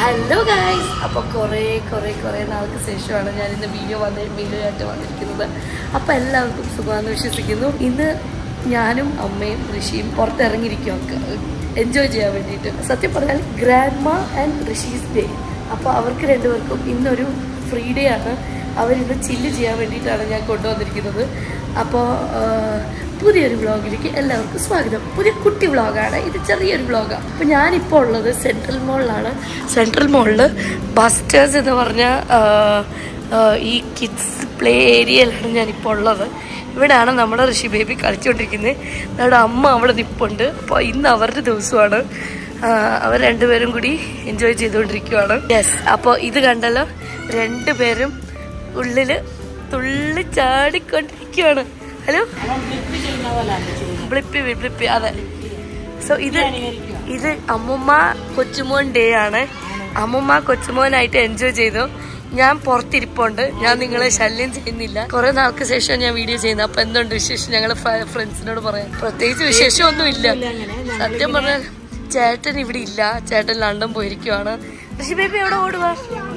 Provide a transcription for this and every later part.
Hello guys അപ്പോൾ കുറേ കുറേ കുറേ നാൾക്ക് ശേഷമാണ് ഞാൻ ഇന്ന് വീഡിയോ വന്ന് വീഡിയോ ആയിട്ട് വന്നിരിക്കുന്നത് അപ്പോൾ എല്ലാവർക്കും സുഖമാണെന്ന് വിശ്വസിക്കുന്നു ഇന്ന് ഞാനും അമ്മയും ഋഷിയും പുറത്തിറങ്ങിയിരിക്കുക എൻജോയ് ചെയ്യാൻ വേണ്ടിയിട്ട് സത്യം പറഞ്ഞാൽ ഗ്രാൻഡ്മ ആൻഡ് ഋഷീസ് ഡേ അപ്പോൾ അവർക്ക് രണ്ടുപേർക്കും ഇന്നൊരു ഫ്രീ ഡേ ആണ് അവരിന്ന് ചില്ല് ചെയ്യാൻ വേണ്ടിയിട്ടാണ് ഞാൻ കൊണ്ടുവന്നിരിക്കുന്നത് അപ്പോൾ പുതിയൊരു വ്ളോഗിലേക്ക് എല്ലാവർക്കും സ്വാഗതം പുതിയ കുട്ടി വ്ളോഗാണ് ഇത് ചെറിയൊരു വ്ളോഗാണ് അപ്പോൾ ഞാനിപ്പോൾ ഉള്ളത് സെൻട്രൽ മോളിലാണ് സെൻട്രൽ മോളിൽ ബസ്റ്റേഴ്സ് എന്ന് പറഞ്ഞ ആ, ആ, ഈ കിഡ്സ് പ്ലേ ഏരിയയിലാണ് ഞാനിപ്പോൾ ഉള്ളത് ഇവിടെയാണ് നമ്മുടെ ഋഷി ബേബി കളിച്ചുകൊണ്ടിരിക്കുന്നത് നമ്മുടെ അമ്മ അവിടെ നിൽപ്പുണ്ട് അപ്പോൾ ഇന്ന് അവരുടെ ദിവസമാണ് ആ, അവർ രണ്ടുപേരും കൂടി എൻജോയ് ചെയ്തുകൊണ്ടിരിക്കുവാണ് യെസ് അപ്പോൾ ഇത് കണ്ടല്ലോ രണ്ടുപേരും ഉള്ളില് തുള്ളി ചാടിക്കൊണ്ടിരിക്കുവാണ് ഹലോ ബ്ലിപ്പി ബ്ലിപ്പി അതെ സോ ഇത് ഇത് അമ്മുമ്മ കൊച്ചുമോൻ ഡേ ആണ് അമ്മുമ്മ കൊച്ചുമോനായിട്ട് എൻജോയ് ചെയ്തു ഞാൻ പുറത്തിരിപ്പുണ്ട് ഞാൻ നിങ്ങളെ ശല്യം ചെയ്യുന്നില്ല കുറെ നാൾക്ക് ശേഷം ഞാൻ വീഡിയോ ചെയ്യുന്നത് അപ്പൊ എന്തുണ്ട് വിശേഷം ഞങ്ങളെ ഫ്രണ്ട്സിനോട് പറയാം പ്രത്യേകിച്ച് വിശേഷമൊന്നും ഇല്ല സത്യം പറഞ്ഞാൽ ചേട്ടൻ ഇവിടെ ഇല്ല ചേട്ടൻ ലണ്ടൻ പോയിരിക്കുവാണ് ഋഷി ബേബി എവിടെ ഓടുവാ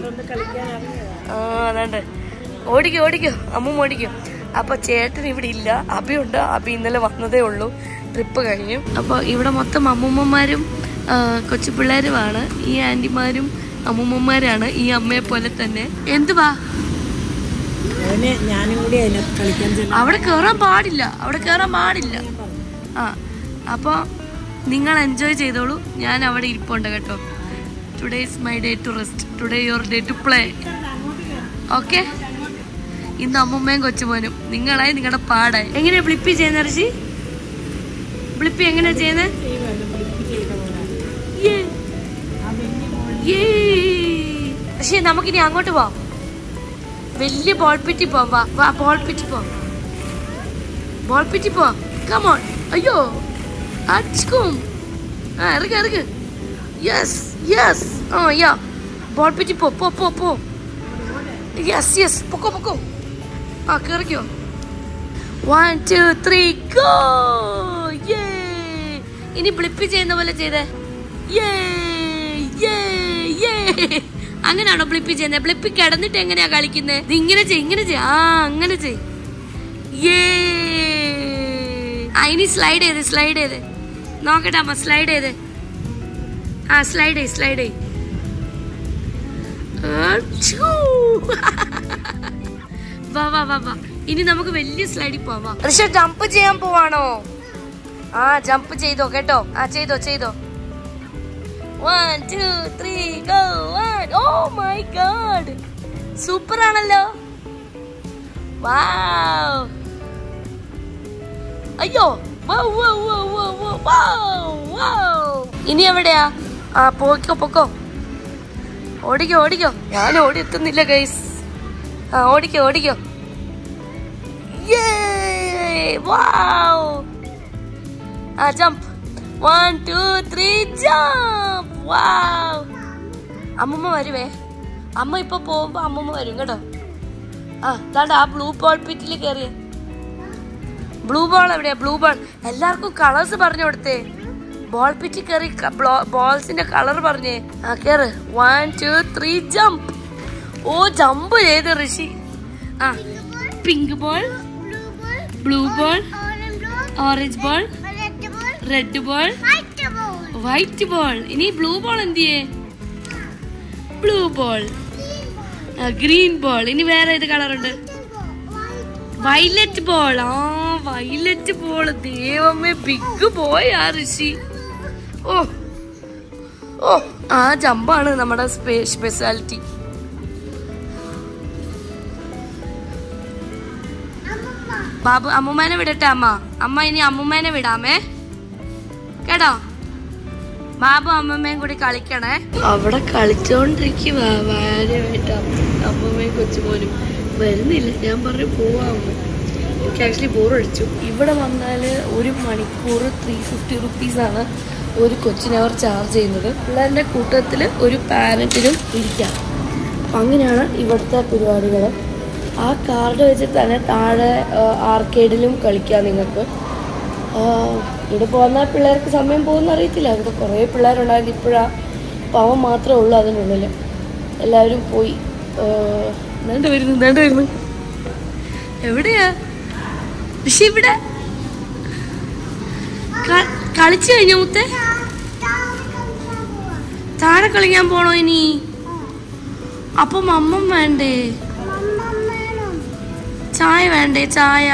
ആ അതാണ്ട് ഓടിക്കോ ഓടിക്കോ അമ്മൂമ്മ ഓടിക്കോ അപ്പൊ ചേട്ടൻ ഇവിടെ ഇല്ല അബിയുണ്ട് അബി ഇന്നലെ വന്നതേ ഉള്ളൂ ട്രിപ്പ് കഴിഞ്ഞു അപ്പൊ ഇവിടെ മൊത്തം അമ്മൂമ്മമാരും ആ, കൊച്ചു പിള്ളേരുമാണ് ഈ ആന്റിമാരും അമ്മൂമ്മമാരാണ് ഈ അമ്മയെ പോലെ തന്നെ എന്തുവാ അവന് ഞാനും കൂടി അതിനകത്ത് കളിക്കാൻ ചെല്ലാം അവിടെ കയറാൻ പാടില്ല അവിടെ കയറാൻ പാടില്ല ആ അപ്പോൾ നിങ്ങൾ എൻജോയ് ചെയ്തോളൂ ഞാൻ അവിടെ ഇരിപ്പുണ്ട് കേട്ടോ today is my day to rest today your day to play okay ഇന്ന് അമ്മൂമ്മയും കൊച്ചുമോനും നിങ്ങളായി നിങ്ങളുടെ പാടായി എങ്ങനെയാ ബ്ലിപ്പി ചെയ്യുന്ന ഋഷി ബ്ലിപ്പി എങ്ങനെയാ ചെയ്യുന്നത് ഋഷി നമുക്കിനി അങ്ങോട്ട് പോവാം വലിയ ബോൾ പിറ്റി പോവാം വാ വാ ബോൾ പിറ്റി പോവാം ബോൾ പിറ്റി പോവാം കമോൺ അയ്യോ അടിക്കും ആ ഇറങ്ങ ഇറങ്ങ യെസ് യെസ് ആ യാ ബോൾ പിറ്റി പോ പോ പോ പോ യെസ് യെസ് പൊക്കോ പൊക്കോ ആ കയറിക്കോ one two three go yay ഇനി ബ്ലിപ്പ് ചെയ്യുന്ന പോലെ ചെയ്തേ യേ യേ യേ അങ്ങനെയാണോ ബ്ലിപ്പി ചെയ്യുന്നത് ബ്ലിപ്പി കിടന്നിട്ട് എങ്ങനെയാ കളിക്കുന്നത് ഇത് ഇങ്ങനെ ചെയ് ഇങ്ങനെ ചെയ് ആ അങ്ങനെ ചെയ് യേ ആ ഇനി സ്ലൈഡ് ചെയ്ത് സ്ലൈഡ് ചെയ്ത് നോക്കട്ടെ അമ്മ സ്ലൈഡ് ചെയ്ത് ആ സ്ലൈഡ് ചെയ് സ്ലൈഡ് ചെയ് അച്ചൂ. വാ വാ വാ വാ ഇനി നമുക്ക് വലിയ സ്ലൈഡിൽ പോവാം ഋഷ ജമ്പ് ചെയ്യാൻ പോവാണോ ആ ജമ്പ് ചെയ്തോ കേട്ടോ ആ ചെയ്തോ ചെയ്തോ one two three go one oh my god super ആണല്ലോ വാവ് അയ്യോ wow, wow, wow, wow, wow, wow, wow. ഇനി എവിടെയാ ആ പോക്കോ പൊക്കോ ഓടിക്കോ ഓടിക്കോ ഞാൻ ഓടി എത്തുന്നില്ല ഗൈസ് ആ ഓടിക്കോ ഓടിക്കോ Yay! Wow! ആ jump one two three jump wow അമ്മമ്മ വരുവേ അമ്മ ഇപ്പൊ പോകുമ്പോ അമ്മമ്മ വരും കേട്ടോ ആ താണ്ട ആ ബ്ലൂ ബോൾ പിറ്റിൽ കയറിയ ബ്ലൂ ബോൾ എവിടെയാ ബ്ലൂ ബോൾ എല്ലാവർക്കും കളേഴ്സ് പറഞ്ഞു കൊടുത്തേ ബോൾ പിറ്റിൽ കയറി ബോൾസിന്റെ കളർ പറഞ്ഞേ ആ കേറ് വൺ ടു ത്രീ ജമ്പ് ഓ ജമ്പ് ചെയ്ത് ഋഷി ആ pink ball blue ball orange ball red ball white ball ഇനി ബ്ലൂ ബോൾ എന്ത് ചെയ്യേ ബ്ലൂ ബോൾ ഗ്രീൻ ബോൾ ഇനി വേറെ ഏത് കളർ ഉണ്ട് വൈലറ്റ് ബോൾ ആ വൈലറ്റ് ബോൾ ദൈവമേ ബിഗ് ബോയ് ആ ഋഷി ഓ ഓ ആ ജമ്പാണ് നമ്മുടെ സ്പെഷ്യാലിറ്റി ബാബു അമ്മൂമ്മേനെ വിടട്ടെ അമ്മ അമ്മ ഇനി അമ്മൂമ്മേനെ വിടാമേ കേട്ടോ ബാബു അമ്മമ്മയും കൂടി കളിക്കണേ അവിടെ കളിച്ചോണ്ടിരിക്കുക ഭാര്യമായിട്ട് അമ്മമ്മയും കൊച്ചുമോനും വരുന്നില്ല ഞാൻ പറഞ്ഞു പോവാമോ എനിക്ക് ആക്ച്വലി ബോറടിച്ചു ഇവിടെ വന്നാൽ ഒരു മണിക്കൂർ ത്രീ ഫിഫ്റ്റി റുപ്പീസാണ് ഒരു കൊച്ചിനെ അവർ ചാർജ് ചെയ്യുന്നത് പിള്ളേരുടെ കൂട്ടത്തിൽ ഒരു പാരൻറ്റിനും ഇരിക്കാം അപ്പം അങ്ങനെയാണ് ഇവിടുത്തെ പരിപാടികൾ ആ കാർഡ് വെച്ചിട്ട് തന്നെ താഴെ ആർക്കേഡിലും കളിക്കാം നിങ്ങൾക്ക് ആ, ഇവിടെ പോകുന്ന പിള്ളേർക്ക് സമയം പോകുന്ന അറിയത്തില്ല ഇവിടെ കുറേ പിള്ളേരുണ്ടായിരുന്നു ഇപ്പോഴാണ് അപ്പോൾ അവൻ മാത്രമേ ഉള്ളൂ അതിനുള്ളിൽ എല്ലാവരും പോയി എന്താണ്ട് വരുന്നു എന്താണ്ട് വരുന്നു എവിടെയാ പക്ഷെ ഇവിടെ ക- കളിച്ചു കഴിഞ്ഞ മുത്തേ താഴെ കളിക്കാൻ പോണോ ഇനി അപ്പം അമ്മം വേണ്ടേ ചായ വേണ്ടേ ചായ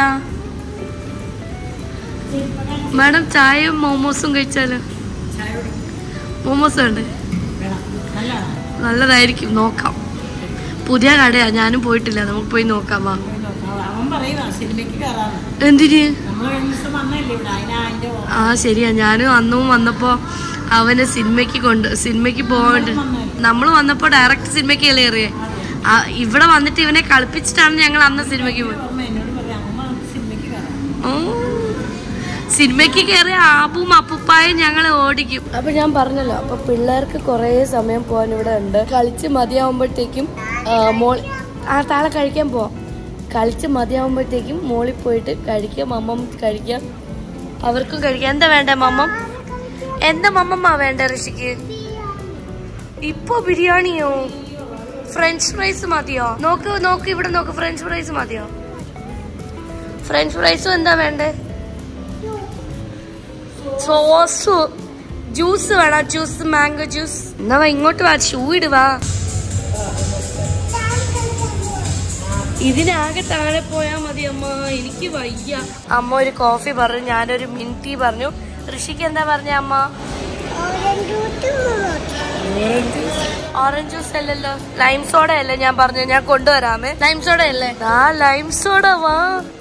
മാഡം ചായയും മോമോസും കഴിച്ചാലോ മോമോസ് വേണ്ടേ നല്ലതായിരിക്കും നോക്കാം പുതിയ കടയാ ഞാനും പോയിട്ടില്ല നമുക്ക് പോയി നോക്കാം വാ അവൻ പറയുക സിനിമയ്ക്ക് കയറാന്ന് എന്തിന് നമ്മൾ കഴിഞ്ഞ ദിവസം വന്നല്ലേ ഇവിടെ അതിനാ അതിന്റെ ആ ശരിയാ ഞാനും അന്നും വന്നപ്പോ അവന് സിനിമയ്ക്ക് കൊണ്ട് സിനിമയ്ക്ക് പോകാണ്ട് നമ്മൾ വന്നപ്പോ ഡയറക്റ്റ് സിനിമയ്ക്ക് അല്ലേ എറിയേ ആ ഇവിടെ വന്നിട്ട് ഇവനെ കളിപ്പിച്ചിട്ടാണ് ഞങ്ങൾ അന്ന് സിനിമയ്ക്ക് പോയത് ഓർമ്മ എന്നോട് പറയാം അമ്മ നമുക്ക് സിനിമയ്ക്ക് കയറാം ഓ സിനിമയ്ക്ക് കയറി ആബും അപ്പുപ്പായും ഞങ്ങൾ ഓടിക്കും അപ്പൊ ഞാൻ പറഞ്ഞല്ലോ അപ്പൊ പിള്ളേർക്ക് കുറേ സമയം പോകാൻ ഇവിടെ ഉണ്ട് കളിച്ച് മതിയാവുമ്പോഴത്തേക്കും ആ, മോൾ ആ താഴെ കഴിക്കാൻ പോവാം കളിച്ച് മതിയാവുമ്പോഴത്തേക്കും മോളിൽ പോയിട്ട് കഴിക്കാം മമ്മം കഴിക്കാം അവർക്കും കഴിക്കാം എന്താ വേണ്ടേ മമ്മം എന്താ മമ്മമ്മ വേണ്ട ഋഷിക്ക് ഇപ്പൊ ബിരിയാണിയോ ഫ്രഞ്ച് ഫ്രൈസ് മതിയോ നോക്ക് നോക്ക് ഇവിടെ നോക്ക് ഫ്രഞ്ച് ഫ്രൈസ് മതിയോ ഫ്രഞ്ച് ഫ്രൈസും എന്താ വേണ്ടേ സോസ് ജ്യൂസ് വേണം ജ്യൂസ് മാംഗോ ജ്യൂസ് എന്നാ വാ, ഇങ്ങോട്ട് വാ ഷൂ ഇടുവാ ഇതിനാകെ താഴെ പോയാ മതി അമ്മ എനിക്ക് വയ്യ അമ്മ ഒരു കോഫി പറഞ്ഞു ഞാനൊരു മിൻറ്റി പറഞ്ഞു ഋഷിക്ക് എന്താ പറഞ്ഞ അമ്മ ഓറഞ്ച് ജ്യൂസ് അല്ലല്ലോ ലൈം സോഡ അല്ലേ ഞാൻ പറഞ്ഞു ഞാൻ കൊണ്ടുവരാമേ ലൈം സോഡ അല്ലേ ആ ലൈം സോഡ വാ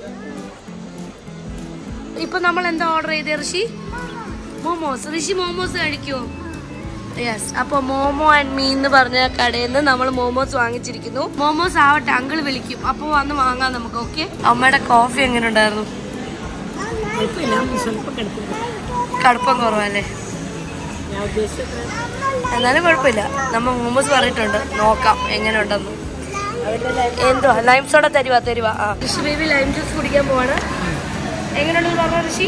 ഇപ്പൊ നമ്മൾ എന്താ ഓർഡർ ചെയ്തേ ഋഷി മോമോസ് ഋഷി മോമോസ് കഴിക്കുമോ യെസ് അപ്പൊ മോമോ ആൻഡ് മീൻ എന്ന് പറഞ്ഞ കടയിൽ നിന്ന് നമ്മൾ മോമോസ് വാങ്ങിച്ചിരിക്കുന്നു മോമോസ് ആവട്ടെ അങ്കിൾ വിളിക്കും അപ്പൊ വന്ന് വാങ്ങാം നമുക്ക് ഓക്കെ അമ്മയുടെ കോഫി എങ്ങനെ ഉണ്ടായിരുന്നു കുഴപ്പമില്ല സ്വല്പം കിടപ്പില്ല കടുപ്പം കുറവല്ലേ ഞാൻ ഉദ്ദേശിച്ചത് എന്നാലും കുഴപ്പമില്ല നമ്മ മോമോസ് പറഞ്ഞിട്ടുണ്ട് നോക്കാം എങ്ങനെ ഉണ്ടെന്ന് എന്തോ ലൈം സോഡ തരുവാ തരുവാ ആ ഋഷി ബേബി ലൈം ജ്യൂസ് കുടിക്കാൻ പോവാണ് എങ്ങനെയുണ്ടെന്ന് പറഞ്ഞ ഋഷി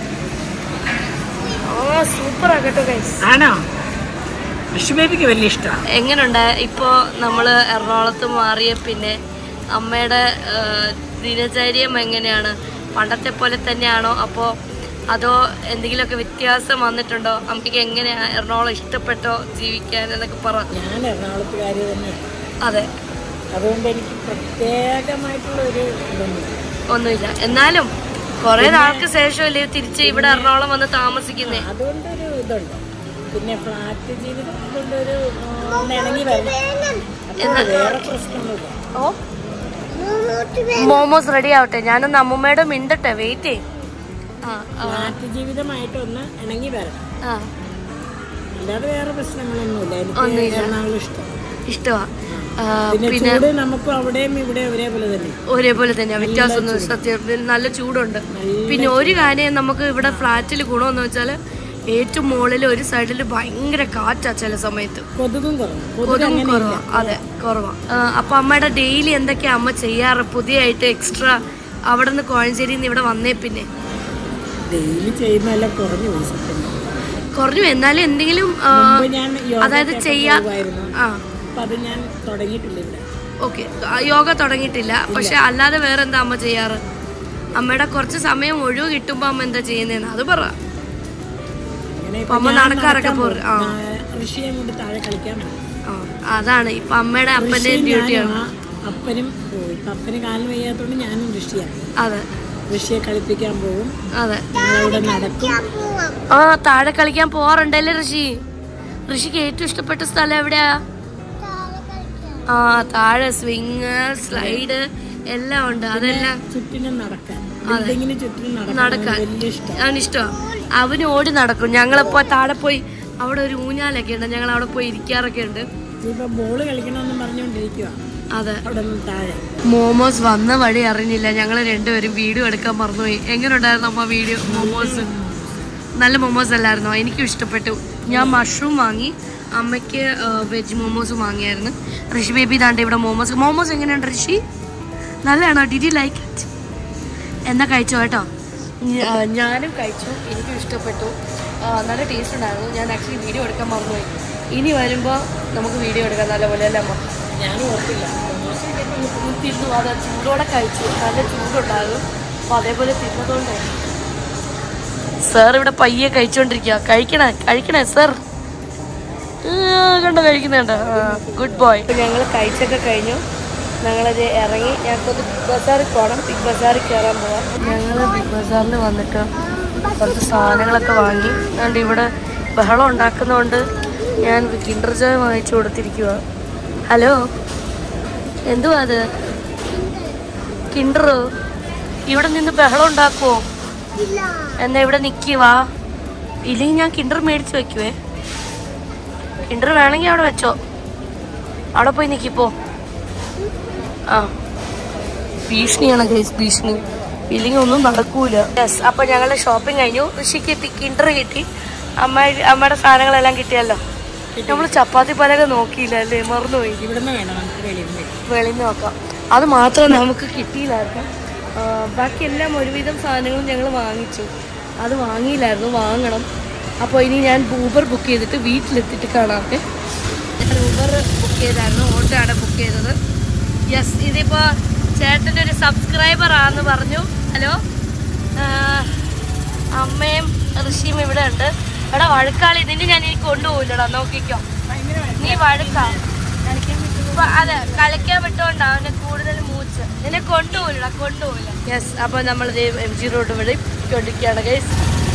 ആ സൂപ്പർ ആകട്ടോ ഗൈസ് ആണോ വിഷുബേബിക്ക് വലിയ ഇഷ്ടമാണ് എങ്ങനെയുണ്ട് ഇപ്പോൾ നമ്മൾ എറണാകുളത്ത് മാറിയ പിന്നെ അമ്മയുടെ ആ, ദിനചര്യം എങ്ങനെയാണ് പണ്ടത്തെ പോലെ തന്നെയാണോ അപ്പോൾ അതോ എന്തെങ്കിലുമൊക്കെ വ്യത്യാസം വന്നിട്ടുണ്ടോ അമ്മയ്ക്ക് എങ്ങനെയാ എറണാകുളം ഇഷ്ടപ്പെട്ടോ ജീവിക്കാൻ എന്നൊക്കെ പറ ഞാൻ എറണാകുളത്തുകാരി തന്നെ അതെ അതുകൊണ്ട് എനിക്ക് പ്രത്യേകമായിട്ടുള്ള ഒരു ഇതൊന്നും ഒന്നുമില്ല എന്നാലും കുറെ നാൾക്ക് ശേഷമല്ലേ തിരിച്ച് ഇവിടെ എറണാകുളം വന്ന് താമസിക്കുന്നേ അതുകൊണ്ടൊരു ഇതുണ്ട് പിന്നെ ഫ്ലാറ്റ് ജീവിതം കൊണ്ടൊരു ഒന്ന് ഇണങ്ങി വരണം അപ്പോൾ വേറെ പ്രശ്നമൊന്നുമില്ല ഓ മോമോസ് റെഡി ആവട്ടെ ഞാനൊന്ന് അമ്മൂമ്മയുടെ മിണ്ടട്ടെ വെയിറ്റ് ആ ആ, ഫ്ലാറ്റ് ജീവിതമായിട്ടൊന്ന് ഇണങ്ങി വരണം ആ അല്ലാതെ വേറെ പ്രശ്നങ്ങളൊന്നുമില്ല എനിക്ക് ഒന്നുമില്ല. എറണാകുളം ഇഷ്ടം ഇഷ്ടമാ ആ, പിന്നെ പിന്നെ ചൂട് നമുക്കും അവിടെയും ഇവിടെ ഒരേപോലെ തന്നെ ഒരേപോലെ തന്നെ വ്യത്യാസമൊന്നും സത്യം ഇതിൽ നല്ല ചൂടുണ്ട് പിന്നെ ഒരു കാര്യം നമുക്ക് ഇവിടെ ഫ്ലാറ്റിൽ ഗുണമെന്ന് വെച്ചാൽ ഏറ്റവും മുകളിൽ ഒരു സൈഡിൽ ഭയങ്കര കാറ്റാ ചില സമയത്ത് കൊതുകും കുറവ് കൊതുക് കൊതുകും അങ്ങനെ കുറവാ അതെ കുറവാ ആ, അപ്പൊ അമ്മയുടെ ഡെയിലി എന്തൊക്കെയാ അമ്മ ചെയ്യാറ് പുതിയതായിട്ട് എക്സ്ട്രാ അവിടെ നിന്ന് കോഴഞ്ചേരിയിൽ നിന്ന് ഇവിടെ വന്നേ പിന്നെ ഡെയിലി ചെയ്യുന്നതെല്ലാം കുറഞ്ഞു പോയി സത്യം കുറഞ്ഞു എന്നാലും എന്തെങ്കിലും ആ, മുമ്പ് ഞാൻ യോഗ അതായത് ചെയ്യാ പോകുമായിരുന്നു ആ അപ്പൊ അത് ഞാൻ തുടങ്ങിയിട്ടില്ല ഇവിടെ ഓക്കെ യോഗ തുടങ്ങിയിട്ടില്ല പക്ഷെ അല്ലാതെ വേറെ എന്താ അമ്മ ചെയ്യാറ് അമ്മയുടെ കുറച്ച് സമയം ഒഴിവ് കിട്ടുമ്പോ അമ്മ എന്താ ചെയ്യുന്നതെന്ന് അത് പറ അങ്ങനെ അപ്പൊ അമ്മ നടക്കാറൊക്കെ പോറ് ആ ഋഷിയെ കൊണ്ട് താഴെ കളിക്കാൻ പോകും. ആ, അതാണ് ഇപ്പൊ അമ്മയുടെ അപ്പന്റെ ഋഷിയും ഡ്യൂട്ടിയാണ് ഞാനും ആ അപ്പനും പോയി ഇപ്പൊ അപ്പന് കാലിന് വയ്യാത്തോണ്ട് ഞാനും ഋഷിയാണ് അതെ ഋഷിയെ കളിപ്പിക്കാൻ പോകും അതെ ഞങ്ങളിവിടെ നടക്കും ആ താഴെ കളിക്കാൻ പോവാറുണ്ടല്ലേ ഋഷി ഋഷിക്ക് ഏറ്റവും ഇഷ്ടപ്പെട്ട സ്ഥലം എവിടെയാ ആ താഴെ സ്വിങ് സ്ലൈഡ് എല്ലാം ഉണ്ട് അതെല്ലാം ചുറ്റിനും നടക്കാൻ ബിൽഡിങ്ങിന് ചുറ്റിനും നടക്കാൻ നടക്കാൻ വലിയ ഇഷ്ടം അവന് ഇഷ്ടമാണ് അവന് ഓടി നടക്കും ഞങ്ങളിപ്പോ താഴെ പോയി അവിടെ ഒരു ഊഞ്ഞാലൊക്കെ ഉണ്ട് ഞങ്ങൾ അവിടെ പോയി ഇരിക്കാറൊക്കെ ഉണ്ട് ഇപ്പൊ ബോള് കളിക്കണമെന്ന് പറഞ്ഞുകൊണ്ടിരിക്കുക അതെ അവിടെ നിന്ന് താഴെ മോമോസ് വന്ന വഴി അറിഞ്ഞില്ല ഞങ്ങൾ രണ്ടുപേരും വീഡിയോ എടുക്കാൻ മറന്നുപോയി എങ്ങനെ ഉണ്ടായിരുന്നു അമ്മ വീഡിയോ മോമോസ് നല്ല മോമോസ് അല്ലായിരുന്നോ എനിക്കും ഇഷ്ടപ്പെട്ടു ഞാൻ മഷ്റൂം വാങ്ങി അമ്മയ്ക്ക് വെജ് മോമോസ് വാങ്ങിയായിരുന്നു ഋഷി ബേബി ദാണ്ട് ഇവിടെ മോമോസ് മോമോസ് എങ്ങനെയുണ്ട് ഋഷി നല്ലതാണോ ഡിഡ് യു ലൈക്ക് ഇറ്റ് എന്നാ കഴിച്ചോ കേട്ടോ ഞ- ആ, ഞാനും കഴിച്ചു എനിക്കും ഇഷ്ടപ്പെട്ടു ആ, നല്ല ടേസ്റ്റ് ഉണ്ടായിരുന്നു ഞാൻ ആക്ച്വലി വീഡിയോ എടുക്കാൻ മറന്നുപോയി ഇനി വരുമ്പോൾ നമുക്ക് വീഡിയോ എടുക്കാം നല്ലപോലെ അല്ലേ അമ്മ ഞാനും ഓർത്തില്ല ഇത് തിന്നു അത് ചൂടോടെ കഴിച്ചു നല്ല ചൂടുണ്ടാകും അപ്പോൾ അതേപോലെ തിന്നതുകൊണ്ട് സാർ ഇവിടെ പയ്യെ കഴിച്ചോണ്ടിരിക്കുക കഴിക്കണേ കഴിക്കണേ സാർ കണ്ടോ കഴിക്കുന്നുണ്ട് ഗുഡ് ബോയ് ഞങ്ങൾ കഴിച്ചൊക്കെ കഴിഞ്ഞു ഞങ്ങളത് ഇറങ്ങി ഞങ്ങൾക്കൊന്ന് ബിഗ് ബസാറിൽ പോകണം ബിഗ് ബസാറിൽ കയറാൻ പോവാം ഞങ്ങൾ ബിഗ് ബസാറിൽ വന്നിട്ട് കുറച്ച് സാധനങ്ങളൊക്കെ വാങ്ങി അതുകൊണ്ട് ഇവിടെ ബഹളം ഉണ്ടാക്കുന്നതുകൊണ്ട് ഞാൻ കിൻഡർ ജോയ് വാങ്ങിച്ചു കൊടുത്തിരിക്കുക ഹലോ എന്തുവാ അത് കിൻഡർ ഇവിടെ നിന്ന് ബഹളം ഉണ്ടാക്കുവോ എന്നാ ഇവിടെ നിൽക്കുവാ ഇല്ലെങ്കിൽ ഞാൻ കിൻഡർ മേടിച്ച് വെക്കുവേ കിൻഡർ വേണമെങ്കിൽ അവിടെ വെച്ചോ അവിടെ പോയി നിൽക്കിപ്പോ ആ ഭീഷണിയാണ് ഗൈസ് ഭീഷണി ഇല്ലെങ്കിൽ ഒന്നും നടക്കൂല യെസ് അപ്പൊ ഞങ്ങളുടെ ഷോപ്പിംഗ് കഴിഞ്ഞു ഋഷിക്ക് എത്തി കിൻഡർ കിട്ടി അമ്മ അമ്മയുടെ സാധനങ്ങളെല്ലാം കിട്ടിയല്ലോ നമ്മൾ ചപ്പാത്തി പലക നോക്കിയില്ല അല്ലേ മറന്നുപോയി ഇവിടുന്ന് വേണം നമുക്ക് വെളിയിൽ നിന്ന് വെളിയിൽ നിന്ന് നോക്കാം അത് മാത്രം നമുക്ക് കിട്ടിയില്ലായിരുന്നു ആ, ബാക്കി എല്ലാം ഒരുവിധം സാധനങ്ങളും ഞങ്ങൾ വാങ്ങിച്ചു അത് വാങ്ങിയില്ലായിരുന്നു വാങ്ങണം അപ്പോൾ ഇനി ഞാൻ ഊബർ ബുക്ക് ചെയ്തിട്ട് വീട്ടിലെത്തിയിട്ട് കാണാമേ ഞാൻ ഊബർ ബുക്ക് ചെയ്തായിരുന്നു ഓട്ടോ ആണ് ബുക്ക് ചെയ്തത് യെസ് ഇതിപ്പോൾ ചേട്ടൻ്റെ ഒരു സബ്സ്ക്രൈബർ ആണെന്ന് പറഞ്ഞു ഹലോ അമ്മയും ഋഷിയും ഇവിടെ ഉണ്ട് എടാ വഴുക്കാളി നിന്നെ ഞാൻ ഇനി കൊണ്ടുപോകില്ലടാ നോക്കിക്കോ നീ വഴുക്കാ ഇപ്പൊ അതെ കളിക്കാൻ വിട്ടോണ്ടാ അവന് കൂടുതൽ മൂച്ച് നിന്നെ കൊണ്ടുപോകില്ല കൊണ്ടുപോകില്ല യെസ് അപ്പൊ നമ്മൾ എം ജി റോഡ് വഴി കൊണ്ടിരിക്കുകയാണ് ഗൈസ്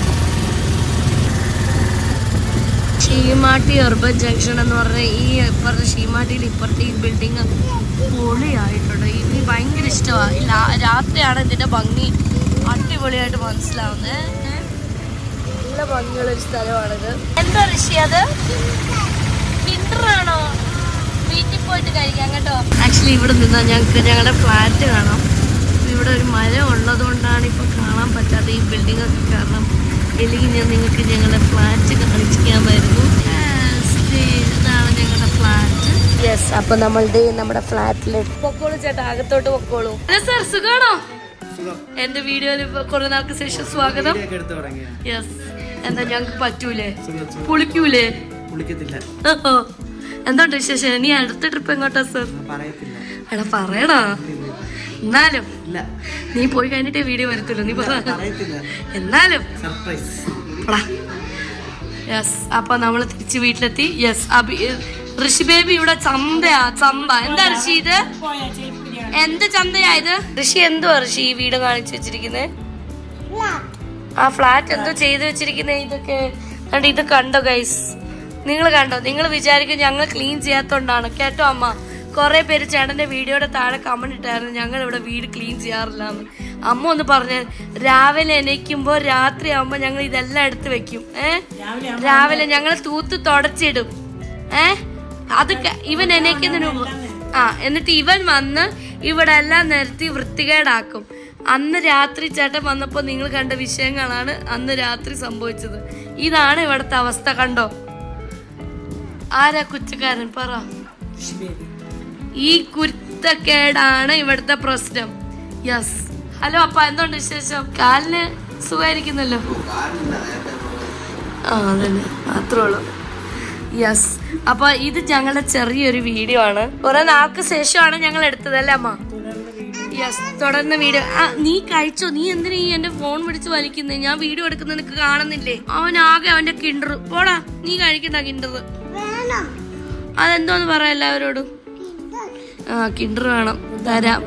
ഷീമാട്ടി അർബൻ ജംഗ്ഷൻ എന്ന് പറഞ്ഞ ഈ ഇപ്പുറത്തെ ഷീമാട്ടിയിൽ ഇപ്പുറത്തെ ഈ ബിൽഡിങ് പൊളിയായിട്ടുണ്ട് ഈ ഭയങ്കര ഇഷ്ടമാണ് ഈ ലാ- രാത്രിയാണ് ഇതിന്റെ ഭംഗി അടിപൊളിയായിട്ട് മനസ്സിലാവുന്നത് ഏ? നല്ല ഭംഗിയുള്ള ഒരു സ്ഥലമാണിത് എന്താ ഋഷി അത് കിണ്ടറാണോ വീട്ടിൽ പോയിട്ട് കഴിക്കാം കേട്ടോ ആക്ച്വലി ഇവിടെ നിന്നാൽ ഞങ്ങൾക്ക് ഞങ്ങളുടെ ഫ്ലാറ്റ് കാണാം ഇവിടെ ഒരു മരം ഉള്ളതുകൊണ്ടാണ് ഇപ്പോൾ കാണാൻ പറ്റാത്ത ഈ ബിൽഡിംഗ് ഒക്കെ കാരണം ഇല്ലെങ്കിൽ ഞാൻ നിങ്ങൾക്ക് ഞങ്ങളുടെ ഫ്ലാറ്റ് കാണിക്കാമായിരുന്നു Yes, ദേ ഇതാണ് ഞങ്ങളുടെ ഫ്ലാറ്റ് യെസ് അപ്പൊ നമ്മളുടെ നമ്മുടെ ഫ്ലാറ്റിൽ പൊക്കോളൂ ചേട്ടാ അകത്തോട്ട് പൊക്കോളൂ സാർ സുഖാണോ എന്റെ വീഡിയോയിൽ കുറെ നാൾക്ക് ശേഷം സ്വാഗതം എടുത്തു തുടങ്ങിയ യെസ് എന്താ ഞങ്ങൾക്ക് പറ്റൂലേ പുളിക്കൂലേ കുളിക്കത്തില്ല എന്തുണ്ട് വിശേഷം നീ അടുത്ത ട്രിപ്പ് എങ്ങോട്ടാ സർ പറയത്തില്ല എടാ പറയടാ എന്നാലും ഇല്ല നീ പോയി കഴിഞ്ഞിട്ടേ വീഡിയോ വരത്തുള്ളൂ നീ പറ പറയത്തില്ല എന്നാലും സർപ്രൈസ് യെസ് അപ്പൊ നമ്മള് തിരിച്ച് വീട്ടിലെത്തി യെസ് അഭി ഋഷി ബേബി ഇവിടെ ചന്തയാ ചന്ത എന്താ ഋഷി ഇത് പോയാ ചേച്ചി ബിരിയാണി എന്ത് ചന്തയാ ഇത് ഋഷി എന്തുവാ ഋഷി ഈ വീട് കാണിച്ചു വെച്ചിരിക്കുന്നത് ആ ഫ്ലാറ്റ് എന്തോ ചെയ്തു വെച്ചിരിക്കുന്നത് ഇതൊക്കെ കണ്ടോ ഇത് കണ്ടോ ഗൈസ് നിങ്ങൾ കണ്ടോ നിങ്ങൾ വിചാരിക്കും ഞങ്ങൾ ക്ലീൻ ചെയ്യാത്തോണ്ടാണ് കേട്ടോ അമ്മ കുറെ പേര് ചേട്ടന്റെ വീഡിയോയുടെ താഴെ കമന്റ് ഇട്ടായിരുന്നു ഞങ്ങൾ ഇവിടെ വീട് ക്ലീൻ ചെയ്യാറില്ല എന്ന് അമ്മ ഒന്ന് പറഞ്ഞ രാവിലെ എണീക്കുമ്പോ രാത്രി ആവുമ്പോ ഞങ്ങൾ ഇതെല്ലാം എടുത്ത് വെക്കും ഏ രാവിലെ രാവിലെ ഞങ്ങൾ തൂത്ത് തുടച്ചിടും ഏ അത് ക- ഇവൻ എണീക്കുന്നതിന് മുമ്പ് ആ എന്നിട്ട് ഇവൻ വന്ന് ഇവിടെ എല്ലാം നിരത്തി വൃത്തികേടാക്കും അന്ന് രാത്രി ചേട്ടൻ വന്നപ്പോൾ നിങ്ങൾ കണ്ട വിഷയങ്ങളാണ് അന്ന് രാത്രി സംഭവിച്ചത് ഇതാണ് ഇവിടുത്തെ അവസ്ഥ കണ്ടോ ആരാ കുറ്റക്കാരൻ പറ ബേബി ഈ കുരുത്തക്കേടാണ് ഇവിടുത്തെ പ്രശ്നം യെസ് ഹലോ അപ്പ എന്തുണ്ട് വിശേഷം കാലിന് സുഖമായിരിക്കുന്നല്ലോ ആ അതന്നെ മാത്രമേ ഉള്ളൂ യെസ് അപ്പൊ ഇത് ഞങ്ങളുടെ ചെറിയൊരു വീഡിയോ ആണ് കുറെ നാൾക്ക് ശേഷമാണ് ഞങ്ങൾ എടുത്തത് അല്ലേ അമ്മ യെസ് തുടർന്ന് വീഡിയോ ആ നീ കഴിച്ചോ നീ എന്തിനാ ഈ എന്റെ ഫോൺ പിടിച്ച് വലിക്കുന്നത് ഞാൻ വീഡിയോ എടുക്കുന്നത് നിനക്ക് കാണുന്നില്ലേ അവൻ ആകെ അവന്റെ കിണ്ടർ പോടാ നീ കഴിക്കണ്ട കിണ്ടർ അതെന്തോന്ന് പറ എല്ലാവരോടും ആ കിണ്ടർ വേണം തരാം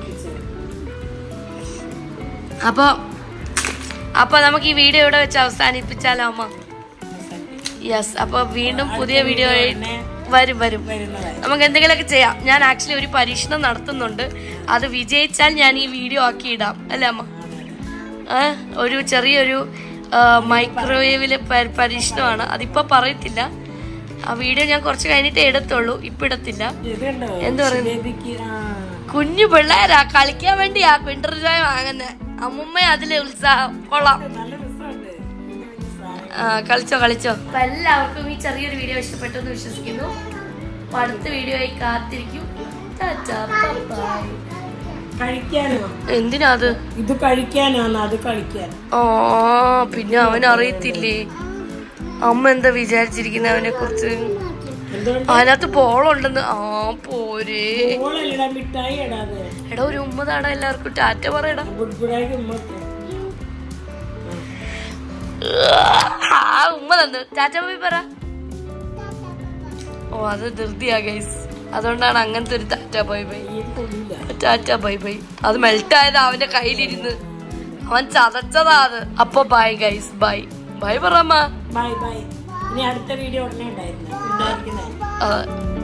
അപ്പോ അപ്പൊ നമുക്ക് ഈ വീഡിയോ ഇവിടെ വെച്ച് അവസാനിപ്പിച്ചാലോ അമ്മ യെസ് അപ്പൊ വീണ്ടും പുതിയ വീഡിയോ വരും വരും വരുന്നതായി നമുക്ക് എന്തെങ്കിലുമൊക്കെ ചെയ്യാം ഞാൻ ആക്ച്വലി ഒരു പരീക്ഷണം നടത്തുന്നുണ്ട് അത് വിജയിച്ചാൽ ഞാൻ ഈ വീഡിയോ ആക്കി ഇടാം അല്ലേ അമ്മ ഏ? ഒരു ചെറിയൊരു മൈക്രോവേവില് പരീക്ഷണമാണ് അതിപ്പോ പറയത്തില്ല ആ വീഡിയോ ഞാൻ കുറച്ച് കഴിഞ്ഞിട്ടേ എടുത്തുള്ളൂ ഇപ്പൊ ഇടത്തില്ല ഇത് കണ്ടോ എന്ത് പറയുന്നു? ബേബിക്ക് ആ കുഞ്ഞു പിള്ളേരാ കളിക്കാൻ വേണ്ടിയാ പിണ്ടർ ജോയ് വാങ്ങുന്നത് അമ്മുമ്മ അതിലെ ഉത്സാഹം കൊള്ളാം നല്ല രസമുണ്ട് ആ, കളിച്ചോ കളിച്ചോ അപ്പൊ എല്ലാവർക്കും ഈ ചെറിയൊരു വീഡിയോ ഇഷ്ടപ്പെട്ടു എന്ന് വിശ്വസിക്കുന്നു അപ്പൊ അടുത്ത വീഡിയോ ആയി കാത്തിരിക്കും ടാറ്റാ, bye-bye. കഴിക്കാനോ എന്തിനാ അത് ഇത് കഴിക്കാനാണ് അത് കഴിക്കാൻ ആ പിന്നെ അവൻ അറിയത്തില്ലേ അമ്മ എന്താ വിചാരിച്ചിരിക്കുന്ന അവനെ കുറിച്ച് എന്തുകൊണ്ട് അതിനകത്ത് ബോളുണ്ടെന്ന് ആ പോരേ ഓളല്ലടാ മിഠായി ഇടാത് എടാ ഒരു ഉമ്മതാടാ എല്ലാവർക്കും ടാറ്റ പറയടാ ഗുഡ്ബുടായി ഉമ്മക്ക് ആ ഉമ്മ തന്നു ടാറ്റ പോയി പറ ഓ അത് ധൃതിയാ ഗൈസ് അതുകൊണ്ടാണ് അങ്ങനത്തെ ഒരു ടാറ്റ ബൈ ബൈ ഈ കൊള്ളില്ല ടാറ്റ ബൈ ബൈ അത് മെൽറ്റ് ആയത് അവന്റെ കയ്യിലിരുന്ന് അവൻ ചതച്ചതാ അത് അപ്പൊ ബൈ ഗൈസ് ബൈ ബൈ പറമ്മ ബൈ ബൈ ഇനി അടുത്ത വീഡിയോ ഉടനെ ഉണ്ടായിരുന്നു ഉണ്ടായിരിക്കുന്നേ അതെ